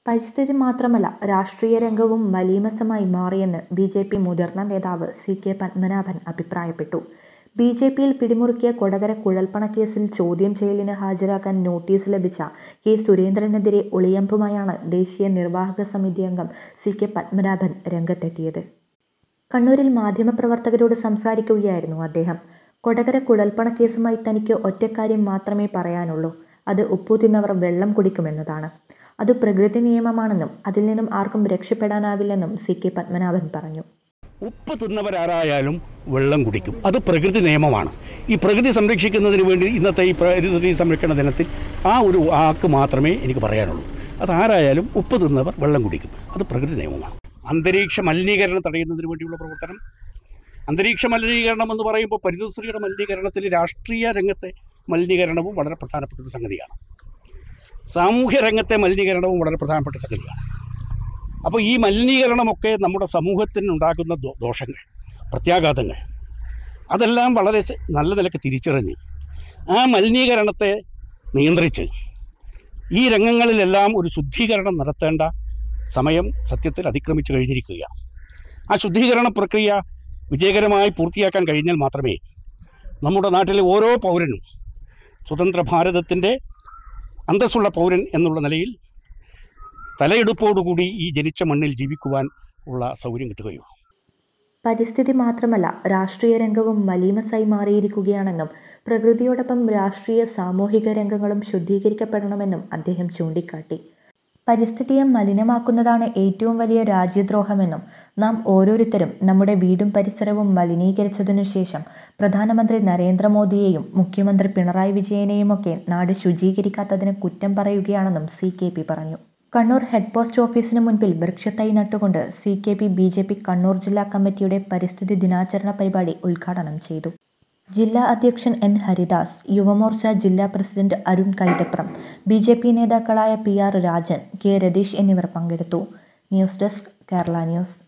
പരിസ്ഥിതി മാത്രമല്ല രാഷ്ട്രീയ രംഗവും മലീമസമായി മാറിയെന്ന് ബി ജെ പി മുതിർന്ന നേതാവ് സി കെ പത്മനാഭൻ അഭിപ്രായപ്പെട്ടു ബി ജെ പിയിൽ പിടിമുറുക്കിയ കൊടകര കുഴൽപ്പണ കേസിൽ ചോദ്യം ചെയ്യലിന് ഹാജരാക്കാൻ നോട്ടീസ് ലഭിച്ച കെ സുരേന്ദ്രനെതിരെ ഒളിയമ്പുമായാണ് ദേശീയ നിർവാഹക സമിതി അംഗം സി കെ പത്മനാഭൻ രംഗത്തെത്തിയത് കണ്ണൂരിൽ മാധ്യമപ്രവർത്തകരോട് സംസാരിക്കുകയായിരുന്നു അദ്ദേഹം കൊടകര കുഴൽപ്പണ കേസുമായി തനിക്ക് ഒറ്റക്കാര്യം മാത്രമേ പറയാനുള്ളൂ അത് ഉപ്പു തിന്നവർ വെള്ളം കുടിക്കുമെന്നതാണ് അത് പ്രകൃതി നിയമമാണെന്നും അതിൽ നിന്നും ആർക്കും രക്ഷപ്പെടാനാവില്ലെന്നും സി കെ പത്മനാഭൻ പറഞ്ഞു ഉപ്പ് തിന്നവരാരായാലും വെള്ളം കുടിക്കും അത് പ്രകൃതി നിയമമാണ് ഈ പ്രകൃതി സംരക്ഷിക്കുന്നതിന് വേണ്ടി ഇന്നത്തെ ഈ പരിസ്ഥിതി സംരക്ഷണ ദിനത്തിൽ ആ ഒരു വാക്ക് മാത്രമേ എനിക്ക് പറയാനുള്ളൂ അതാരായാലും ഉപ്പ് തിന്നവർ വെള്ളം കുടിക്കും അത് പ്രകൃതി നിയമമാണ് അന്തരീക്ഷ മലിനീകരണം തടയുന്നതിന് വേണ്ടിയുള്ള പ്രവർത്തനം അന്തരീക്ഷ മലിനീകരണം എന്ന് പറയുമ്പോൾ പരിസ്ഥിതിയുടെ മലിനീകരണത്തിൽ രാഷ്ട്രീയ രംഗത്തെ മലിനീകരണവും വളരെ പ്രധാനപ്പെട്ട ഒരു സംഗതിയാണ് സാമൂഹ്യ രംഗത്തെ മലിനീകരണവും വളരെ പ്രധാനപ്പെട്ട സംഗതിയാണ് അപ്പോൾ ഈ മലിനീകരണമൊക്കെ നമ്മുടെ സമൂഹത്തിനുണ്ടാക്കുന്ന ദോ- ദോഷങ്ങൾ പ്രത്യാഘാതങ്ങൾ അതെല്ലാം വളരെ സ- നല്ല നിലക്ക് തിരിച്ചറിഞ്ഞ് ആ മലിനീകരണത്തെ നിയന്ത്രിച്ച് ഈ രംഗങ്ങളിലെല്ലാം ഒരു ശുദ്ധീകരണം നടത്തേണ്ട സമയം സത്യത്തിൽ അതിക്രമിച്ചു കഴിഞ്ഞിരിക്കുകയാണ് ആ ശുദ്ധീകരണ പ്രക്രിയ വിജയകരമായി പൂർത്തിയാക്കാൻ കഴിഞ്ഞാൽ മാത്രമേ നമ്മുടെ നാട്ടിലെ ഓരോ പൗരനും സ്വതന്ത്ര ഭാരതത്തിൻ്റെ അന്തസ്സുള്ള പൗരൻ എന്നുള്ള നിലയിൽ തലയെടുപ്പോടുകൂടി ഈ ജനിച്ച മണ്ണിൽ ജീവിക്കുവാൻ ഉള്ള സൗകര്യം കിട്ടുകയുള്ളൂ പരിസ്ഥിതി മാത്രമല്ല രാഷ്ട്രീയ രംഗവും മലീമസായി മാറിയിരിക്കുകയാണെന്നും പ്രകൃതിയോടൊപ്പം രാഷ്ട്രീയ സാമൂഹിക രംഗങ്ങളും ശുദ്ധീകരിക്കപ്പെടണമെന്നും അദ്ദേഹം ചൂണ്ടിക്കാട്ടി പരിസ്ഥിതിയെ മലിനമാക്കുന്നതാണ് ഏറ്റവും വലിയ രാജ്യദ്രോഹമെന്നും നാം ഓരോരുത്തരും നമ്മുടെ വീടും പരിസരവും മലിനീകരിച്ചതിനു ശേഷം പ്രധാനമന്ത്രി നരേന്ദ്രമോദിയെയും മുഖ്യമന്ത്രി പിണറായി വിജയനെയുമൊക്കെ നാട് ശുചീകരിക്കാത്തതിന് കുറ്റം പറയുകയാണെന്നും സി കെ പി പറഞ്ഞു കണ്ണൂർ ഹെഡ് പോസ്റ്റ് ഓഫീസിന് മുൻപിൽ വൃക്ഷത്തൈ നട്ടുകൊണ്ട് C K P B J P Kannur ജില്ലാ കമ്മിറ്റിയുടെ പരിസ്ഥിതി ദിനാചരണ പരിപാടി ഉദ്ഘാടനം ചെയ്തു ജില്ലാ അധ്യക്ഷൻ എൻ ഹരിദാസ് യുവമോർച്ച ജില്ലാ president Arun Kaithapram B J P നേതാക്കളായ P R Rajan K Ratheesh എന്നിവർ പങ്കെടുത്തു ന്യൂസ് ഡെസ്ക് കേരള ന്യൂസ്